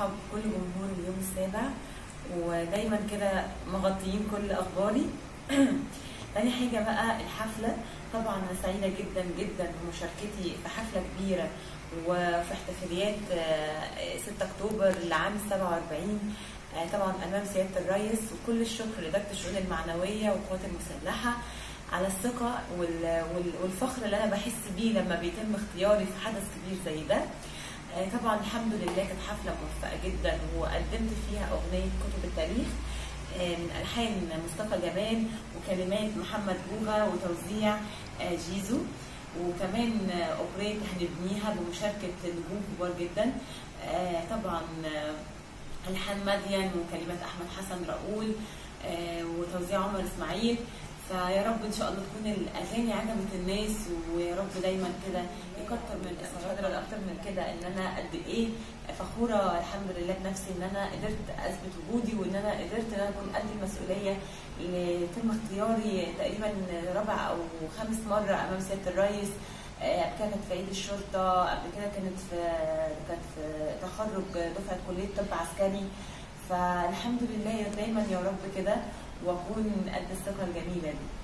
برحب بكل جمهور اليوم السابع ودايما كده مغطيين كل اخباري تاني حاجه بقى الحفله طبعا انا سعيده جدا جدا بمشاركتي في حفله كبيره وفي احتفاليات آه، 6 اكتوبر لعام 47 آه، طبعا امام سياده الرئيس وكل الشكر لاداره الشؤون المعنويه والقوات المسلحه على الثقه وال- وال- والفخر اللي انا بحس بيه لما بيتم اختياري في حدث كبير زي ده آه، طبعا الحمد لله كانت حفله موفقه جدا وقدمت فيها اغنيه كتب التاريخ آه، من الحان مصطفى جمال وكلمات محمد بوغا وتوزيع آه، جيزو وكمان آه، اوبريت هنبنيها بمشاركه نجوم كبار جدا آه، طبعا آه، الحان مدين وكلمات احمد حسن راؤول آه، وتوزيع عمر اسماعيل فيا رب ان شاء الله تكون الاغاني عجبت الناس ويا رب دايما كده يكتر من مش قادره اكتر من كده ان انا قد ايه فخوره الحمد لله بنفسي ان انا قدرت اثبت وجودي وان انا قدرت ان انا اكون قد المسؤوليه اللي تم اختياري تقريبا رابع او خامس مره امام سياده الرئيس آه، قبل كده كانت في عيد الشرطه قبل كده كانت في كانت في تخرج دفعه كليه طب عسكري فالحمد لله دايما يا رب كده واكون قد الثقه الجميله دي